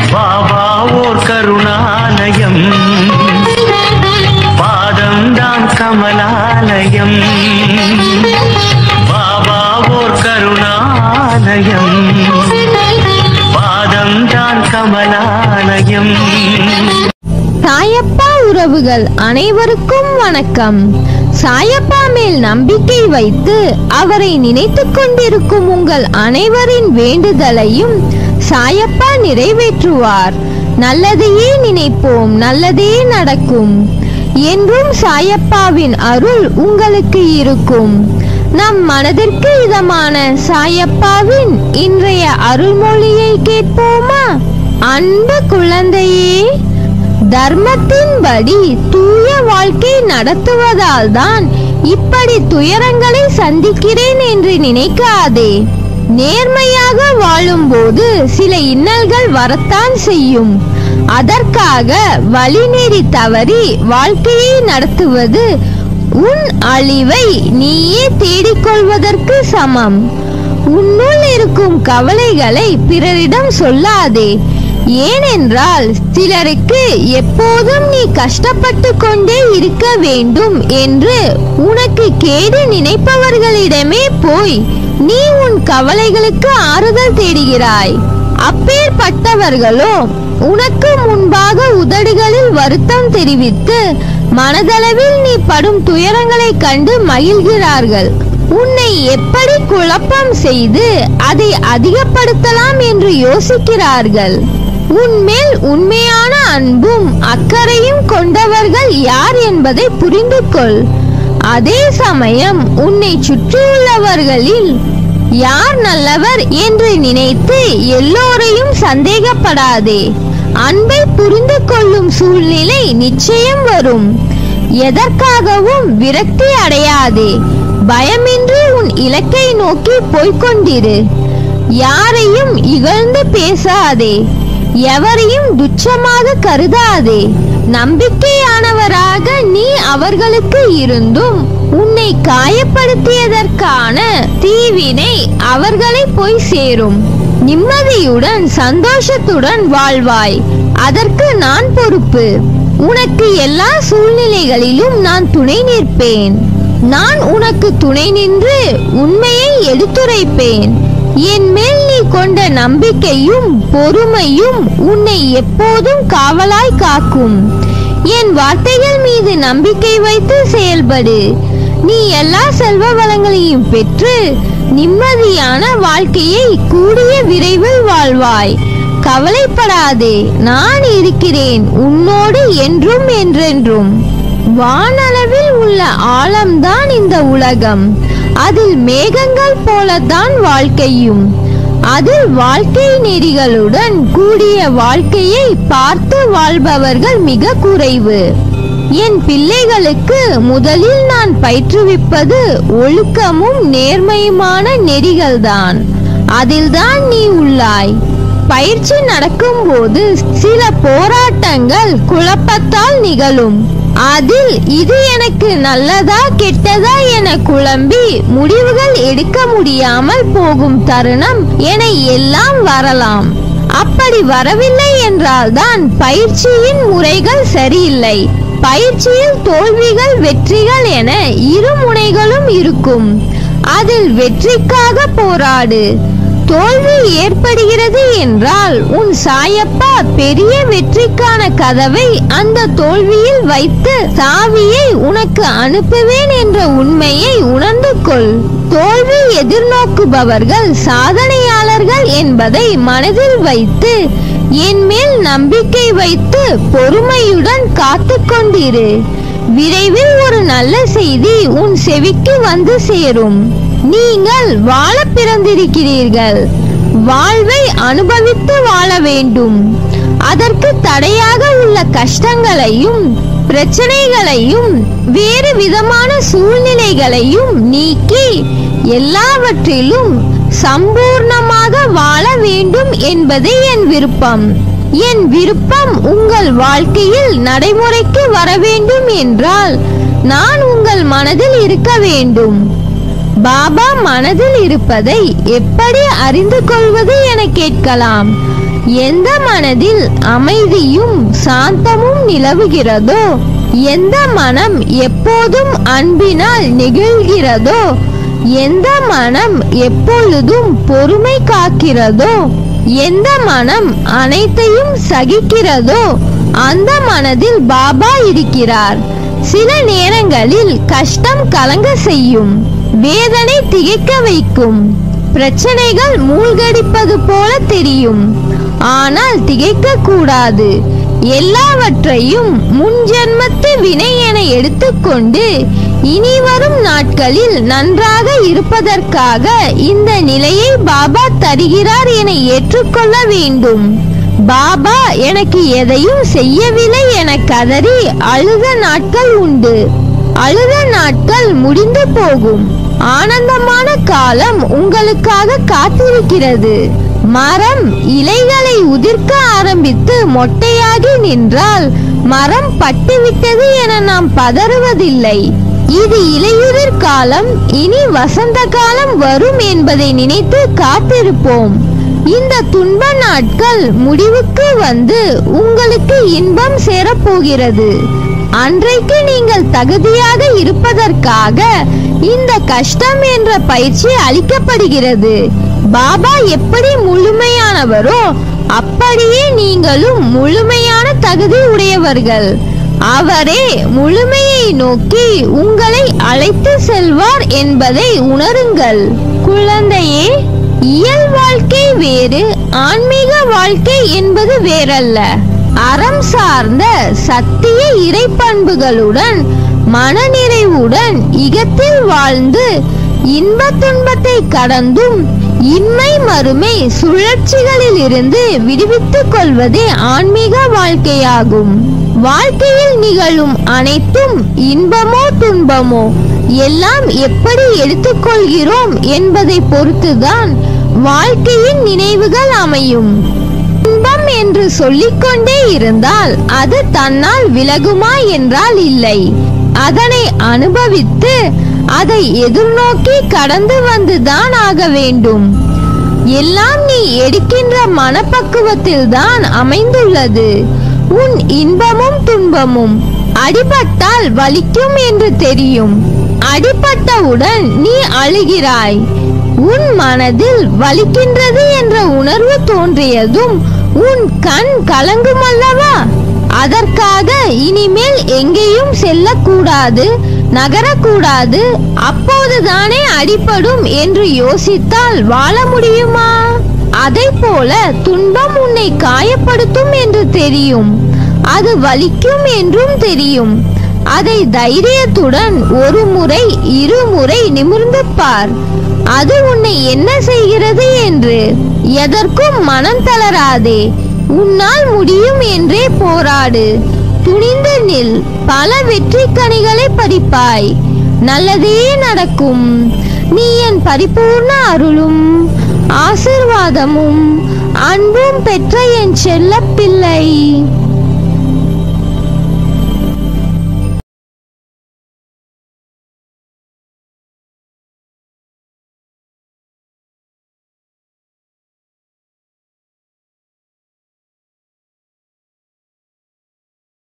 பாபா ஓர் கருணாலயம் பாதம்தான் கமலாலயம் பாபா ஓர் கருணாலயம் பாதம்தான் கமலாலயம் சாயப்பா உறவுகள் அனைவருக்கும் வணக்கம் சாயப்பா மேல் நம்பிக்கை வைத்து அவரை நினைத்துக் கொண்டிருக்கும் உங்கள் அனைவரின் வேண்டுதலையும் சாயப்பா நிறைவேற்றுவார் நல்லதையே நினைப்போம் நல்லதே நடக்கும் என்றும் சாயப்பாவின் அருள் உங்களுக்கு இருக்கும் நம் மனதிற்கு இதமான சாயப்பாவின் இன்றைய அருள்மொழியை கேட்போமா அன்பு குழந்தையே தர்மத்தின்படி தூய வாழ்க்கை நடத்துவதால் தான் இப்படி துயரங்களை சந்திக்கிறேன் என்று நினைக்காதே நேர்மையாக வாழும்போது சில இன்னல்கள் வரத்தான் செய்யும் அதற்காக வழிநெறி தவறி வாழ்க்கையை நடத்துவது உன் அழிவை நீயே தேடிக்கொள்வதற்கு சமம் உன்னுள் இருக்கும் கவலைகளை பிறரிடம் சொல்லாதே ஏனென்றால் சிலருக்கு எப்போதும் நீ கஷ்டப்பட்டு கொண்டே இருக்க வேண்டும் என்று உனக்கு கேடு நினைப்பவர்களிடமே போய் நீ உன் கவலைகளுக்கு ஆறுதல் தேடுகிறாய் அப்பேற்பட்டவர்களோ உனக்கு முன்பாக உதடுகளில் வருத்தம் தெரிவித்து மனதளவில் நீ படும் துயரங்களைக் கண்டு மகிழ்கிறார்கள் உன்னை எப்படி குழப்பம் செய்து அதை அதிகப்படுத்தலாம் என்று யோசிக்கிறார்கள் உன்மேல் உண்மையான அன்பும் அக்கறையும் கொண்டவர்கள் யார் என்பதை புரிந்து கொள் அதே சமயம் உன்னை சுற்றியுள்ளவர்களில் யார் நல்லவர் என்று நினைத்து எல்லோரையும் சந்தேகப்படாதே அன்பை புரிந்து கொள்ளும் சூழ்நிலை நிச்சயம் வரும் எதற்காகவும் விரக்தி அடையாதே பயமின்றி உன் இலக்கை நோக்கி போய்க்கொண்டிரு யாரையும் இகழ்ந்து பேசாதே எவரையும் துச்சமாக கருதாதே நம்பிக்கையானவராக நீ அவர்களுக்கு இருந்தும் உன்னை காயப்படுத்தியதற்கான தீவினை அவர்களை போய் சேரும் நிம்மதியுடன் சந்தோஷத்துடன் வாழ்வாய் அதற்கு நான் பொறுப்பு உனக்கு எல்லா சூழ்நிலைகளிலும் நான் துணை நிற்பேன் நான் உனக்கு துணை நின்று உண்மையை எடுத்துரைப்பேன் என் மேல் நீ கொண்ட நம்பிக்கையும் பொறுமையும் உன்னை எப்போதும் காவலாய் காக்கும் என் வார்த்தைகள் மீது நம்பிக்கை வைத்து செயல்படு நீ எல்லா செல்வ வளங்களையும் பெற்று நிம்மதியான வாழ்க்கையை கூடிய விரைவில் வாழ்வாய் கவலைப்படாதே நான் இருக்கிறேன் உன்னோடு என்றும் என்றென்றும் வானளவில் உள்ள ஆழம்தான் இந்த உலகம் அதில் மேகங்கள் போலத்தான் வாழ்க்கையும் அதில் வாழ்க்கை நெறிகளுடன் கூடிய வாழ்க்கையை பார்த்து வாழ்பவர்கள் மிக குறைவு என் பிள்ளைகளுக்கு முதலில் நான் பயிற்றுவிப்பது ஒழுக்கமும் நேர்மையுமான நெறிகள்தான் அதில்தான் நீ உள்ளாய் பயிற்சி நடக்கும்போது சில போராட்டங்கள் குழப்பத்தால் நிகழும் அதில் இது எனக்கு நல்லதா கெட்டதா என குழம்பி முடிவுகள் எடுக்க முடியாமல் போகும் தருணம் என எல்லாம் வரலாம் அப்படி வரவில்லை என்றால்தான் பயிற்சியின் முறைகள் சரியில்லை பயிற்சியில் தோல்விகள் வெற்றிகள் என இரு முனைகளும் இருக்கும் அதில் வெற்றிக்காக போராடு தோல்வி ஏற்படுகிறது என்றால் உன் சாயப்பா பெரிய வெற்றிக்கான கதவை அந்த தோல்வியில் வைத்து சாவியை உனக்கு அனுப்புவேன் என்ற உண்மையை உணர்ந்து கொள் தோல்வி எதிர்நோக்குபவர்கள் சாதனையாளர்கள் என்பதை மனதில் வைத்து என் மேல் நம்பிக்கை வைத்து பொறுமையுடன் காத்து கொண்டிரு விரைவில் ஒரு நல்ல செய்தி உன் செவிக்கு வந்து சேரும் நீங்கள் வாழ பிறந்திருக்கிறீர்கள் வாழ்வை அனுபவித்து வாழ வேண்டும் அதற்கு தடையாக உள்ள கஷ்டங்களையும் பிரச்சனைகளையும் வேறு விதமான சூழ்நிலைகளையும் நீக்கி எல்லாவற்றிலும் சம்பூர்ணமாக வாழ வேண்டும் என்பதே என் விருப்பம் என் விருப்பம் உங்கள் வாழ்க்கையில் நடைமுறைக்கு வர வேண்டும் என்றால் நான் உங்கள் மனதில் இருக்க வேண்டும் பாபா மனதில் இருப்பதை எப்படி அறிந்து கொள்வது என கேட்கலாம் எந்த மனதில் அமைதியும் சாந்தமும் நிலவுகிறதோ எந்த மனம் எப்போதும் அன்பினால் நெகிழ்கிறதோ எந்த மனம் எப்பொழுதும் பொறுமை காக்கிறதோ எந்த மனம் அனைத்தையும் சகிக்கிறதோ அந்த மனதில் பாபா இருக்கிறார் சில நேரங்களில் கஷ்டம் கலங்க செய்யும் வேதனை திகைக்க வைக்கும் பிரச்சனைகள் மூழ்கடிப்பது போல தெரியும் ஆனால் திகைக்க கூடாது எல்லாவற்றையும் முன் ஜென்மத்து வினை என எடுத்துக்கொண்டு இனி வரும் நாட்களில் நன்றாக இருப்பதற்காக இந்த நிலையை பாபா தருகிறார் என ஏற்றுக்கொள்ள வேண்டும் பாபா எனக்கு எதையும் செய்யவில்லை என கதறி அழுத நாட்கள் உண்டு அழுத நாட்கள் முடிந்து போகும் ஆனந்தமான காலம் உங்களுக்காக காத்திருக்கிறது மரம் இலைகளை உதிர்க்க ஆரம்பித்து மொட்டையாகி நின்றால் மரம் பட்டுவிட்டது என நாம் பதறுவதில்லை இது இலையுதிர் காலம் இனி வசந்த காலம் வரும் என்பதை நினைத்து காத்திருப்போம் இந்த துன்ப நாட்கள் முடிவுக்கு வந்து உங்களுக்கு இன்பம் சேரப்போகிறது அன்றைக்கு நீங்கள் தகுதியாக இருப்பதற்காக இந்த கஷ்டம் என்ற பயிற்சி அளிக்கப்படுகிறது பாபா எப்படி முழுமையானவரோ அப்படியே நீங்களும் முழுமையான தகுதி உடையவர்கள் அவரே முழுமையை நோக்கி உங்களை அழைத்து செல்வார் என்பதை உணருங்கள் குழந்தையே இயல் வாழ்க்கை வேறு ஆன்மீக வாழ்க்கை என்பது வேறல்ல அறம் சார்ந்த சத்திய இறைப்பண்புகளுடன் மனநிறைவுடன் இகத்தில் வாழ்ந்து இன்பத் துன்பத்தை கடந்தும் இன்மை மறுமை சுழற்சிகளில் இருந்து விடுவித்துக் கொள்வதே ஆன்மீக வாழ்க்கையாகும் வாழ்க்கையில் நிகழும் அனைத்தும் இன்பமோ துன்பமோ எல்லாம் எப்படி எடுத்துக்கொள்கிறோம் என்பதை பொறுத்துதான் வாழ்க்கையின் நினைவுகள் அமையும் இன்பம் என்று சொல்லிக்கொண்டே இருந்தால் அது தன்னால் விலகுமா என்றால் இல்லை அதனை அனுபவித்து அதை எதிர்நோக்கி கடந்து வந்துதான் ஆக வேண்டும் எல்லாம் நீ எடுக்கின்ற மனப்பக்குவத்தில் தான் அமைந்துள்ளது உன் இன்பமும் துன்பமும் அடிபட்டால் வலிக்கும் என்று தெரியும் அடிபட்டவுடன் நீ அழுகிறாய் உன் மனதில் வலிக்கின்றது என்ற உணர்வு தோன்றியதும் உன் கண் கலங்கும் அல்லவா அதற்காக இனிமேல் எங்கேயும் செல்லக்கூடாது நகரக்கூடாது அப்போதுதானே அடிபடும் என்று யோசித்தால் வாழ முடியுமா அதை போல துன்பம் உன்னை காயப்படுத்தும் என்று தெரியும் அது வலிக்கும் என்றும் தெரியும் அதை தைரியத்துடன் ஒரு முறை இருமுறை நிமிர்ந்து பார் அது உன்னை என்ன செய்கிறது என்று எதற்கும் மனம் தளராதே உன்னால் முடியும் என்றே போராடு துணிந்து நில் பல வெற்றி கனிகளை பறிப்பாய் நல்லதே நடக்கும் நீ என் பரிபூர்ண அருளும் ஆசிர்வாதமும் அன்பும் பெற்ற என் செல்ல பிள்ளை